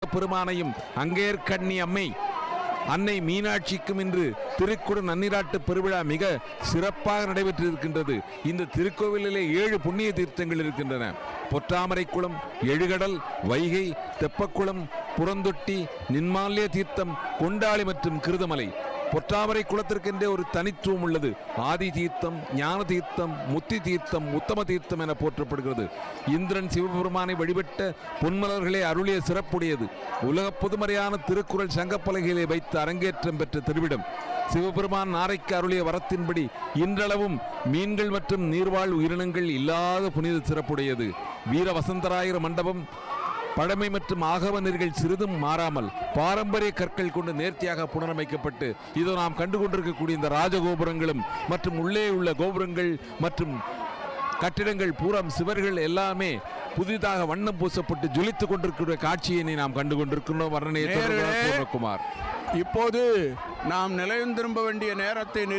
பெருமானையும் அங்கேற்கண்ணி அம்மை அன்னை மீனாட்சிக்கும் இன்று திருக்குட நன்னிராட்டு பெருவிழா மிக சிறப்பாக நடைபெற்றிருக்கின்றது இந்த திருக்கோவிலிலே ஏழு புண்ணிய தீர்த்தங்கள் இருக்கின்றன பொற்றாமரை குளம் எழுகடல் வைகை தெப்பக்குளம் புறந்தொட்டி நின்மால்ய தீர்த்தம் கொண்டாளி மற்றும் கிருதமலை பொற்றாமரை குளத்திற்கென்றே ஒரு தனித்துவம் உள்ளது ஆதி தீர்த்தம் ஞான தீர்த்தம் முத்தி தீர்த்தம் உத்தம தீர்த்தம் என போற்றப்படுகிறது இந்திரன் சிவபெருமானை வழிபட்ட பொன்மலர்களே அருளிய சிறப்புடையது உலக பொதுமறையான திருக்குறள் சங்கப்பலகையிலே வைத்து அரங்கேற்றம் பெற்ற திருவிடம் சிவபெருமான் நாரைக்கு அருளிய வரத்தின்படி இன்றளவும் மீன்கள் மற்றும் நீர்வாழ் உயிரினங்கள் இல்லாத புனித சிறப்புடையது வீர வசந்தராயர் மண்டபம் பழமை மற்றும் ஆகவ நெறிகள் சிறிதும் மாறாமல் பாரம்பரிய கற்கள் கொண்டு நேர்த்தியாக புனரமைக்கப்பட்டு இதோ நாம் கண்டு கொண்டிருக்கக்கூடிய இந்த ராஜகோபுரங்களும் மற்றும் உள்ளே உள்ள கோபுரங்கள் மற்றும் கட்டிடங்கள் பூரம் சிவர்கள் எல்லாமே புதிதாக வண்ணம் பூசப்பட்டு ஜொலித்துக் கொண்டிருக்கிற காட்சியினை நாம் கண்டு கொண்டிருக்கிறோம் வர்ணனை நேயர்களே, பூர்ணகுமார் இப்போது நாம் நிலையம் திரும்ப வேண்டிய நேரத்தை